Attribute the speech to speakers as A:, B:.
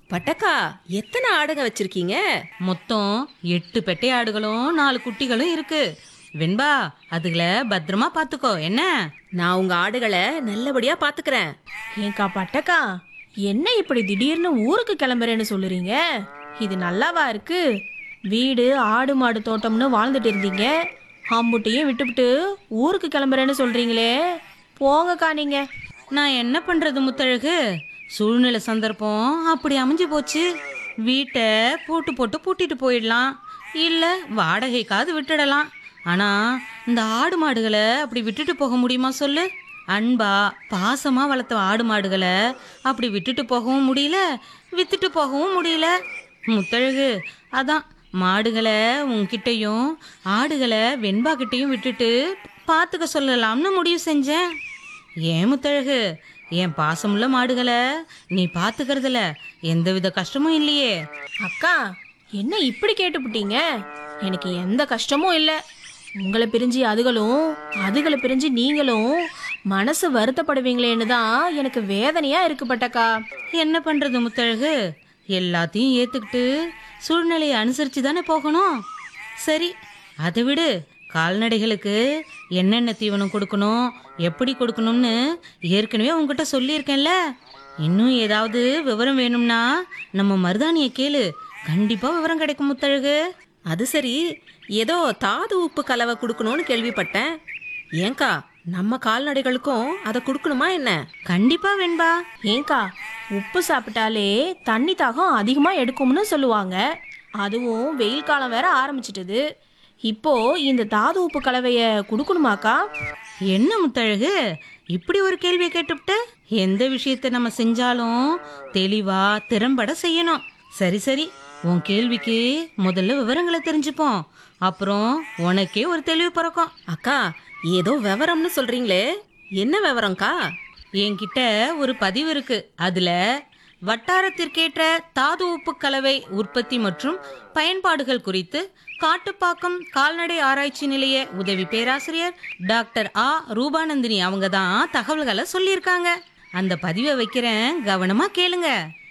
A: பட்டக்கா எத்தனை ஆடுங்க வச்சிருக்கீங்க
B: மொத்தம் எட்டு பெட்டை ஆடுகளும் நாலு குட்டிகளும் இருக்கு வெண்பா அதுகளை பத்திரமா பாத்துக்கோ என்ன
A: நான் உங்க ஆடுகளை நல்லபடியா பாத்துக்கிறேன்
C: ஏnkா பட்டக்கா என்ன இப்படி திடீர்னு ஊருக்கு கிளம்புறேன்னு சொல்லுறீங்க இது நல்லாவா இருக்கு வீடு ஆடு மாடு தோட்டம்னு வாழ்ந்துட்டு இருந்தீங்க அம்புட்டையும் விட்டுவிட்டு ஊருக்கு கிளம்புறேன்னு சொல்றீங்களே போங்கக்கா நீங்க
B: நான் என்ன பண்றது முத்தழகு சூழ்நிலை சந்தர்ப்பம் அப்படி அமைஞ்சு போச்சு வீட்டை பூட்டு போட்டு பூட்டிட்டு போயிடலாம் இல்ல வாடகைக்காவது விட்டுடலாம் ஆனா இந்த ஆடு மாடுகளை அப்படி விட்டுட்டு போக முடியுமா சொல்லு அன்பா பாசமா வளர்த்த ஆடு மாடுகளை அப்படி விட்டுட்டு போகவும் முடியல வித்துட்டு போகவும் முடியல முத்தழகு அதான் மாடுகளை உன்கிட்டயும் ஆடுகளை வெண்பா கிட்டயும் விட்டுட்டு பார்த்துக்க சொல்லலாம்னு முடிவு செஞ்சேன் ஏன் முத்தழகு என் பாசமுள்ள மாடுகளை நீ பார்த்துக்கறதுல எந்தவித கஷ்டமும் இல்லையே
C: அக்கா என்ன இப்படி கேட்டுப்புட்டீங்க எனக்கு எந்த கஷ்டமும் இல்லை உங்களை பிரிஞ்சு அதுகளும் அதுகளை பிரிஞ்சு நீங்களும் மனசு வருத்தப்படுவீங்களேன்னு தான் எனக்கு வேதனையா இருக்கு பட்டக்கா
B: என்ன பண்றது முத்தழகு எல்லாத்தையும் ஏத்துக்கிட்டு சூழ்நிலையை அனுசரிச்சு தானே போகணும் சரி அதை விடு கால்நடைகளுக்கு என்னென்ன தீவனம் கொடுக்கணும் எப்படி கொடுக்கணும்னு ஏற்கனவே உங்ககிட்ட சொல்லியிருக்கேன்ல இன்னும் ஏதாவது விவரம் வேணும்னா நம்ம மருதாணியை கேளு கண்டிப்பா விவரம் கிடைக்கும் முத்தழகு
A: அது சரி ஏதோ தாது உப்பு கலவை கொடுக்கணும்னு கேள்விப்பட்டேன் ஏங்கா நம்ம கால்நடைகளுக்கும் அதை கொடுக்கணுமா என்ன
B: கண்டிப்பா வெண்பா
C: ஏங்கா உப்பு சாப்பிட்டாலே தண்ணி தாகம் அதிகமா எடுக்கும்னு சொல்லுவாங்க அதுவும் வெயில் காலம் வேற ஆரம்பிச்சிட்டது இப்போ இந்த தாது உப்பு கலவைய கொடுக்கணுமாக்கா
B: என்ன முத்தழகு இப்படி ஒரு கேள்வியை கேட்டுவிட்ட எந்த விஷயத்தை நம்ம செஞ்சாலும் தெளிவா திறம்பட செய்யணும் சரி சரி உன் கேள்விக்கு முதல்ல விவரங்களை தெரிஞ்சுப்போம் அப்புறம் உனக்கே ஒரு தெளிவு பிறக்கும்
A: அக்கா ஏதோ விவரம்னு சொல்றீங்களே என்ன விவரம்க்கா
B: என்கிட்ட ஒரு பதிவு இருக்கு அதுல வட்டாரத்திற்கேற்ற தாது உப்பு கலவை உற்பத்தி மற்றும் பயன்பாடுகள் குறித்து காட்டுப்பாக்கம் கால்நடை ஆராய்ச்சி நிலைய உதவி பேராசிரியர் டாக்டர் ஆ ரூபானந்தினி அவங்க தான் தகவல்களை சொல்லியிருக்காங்க அந்த பதிவை வைக்கிறேன் கவனமா கேளுங்க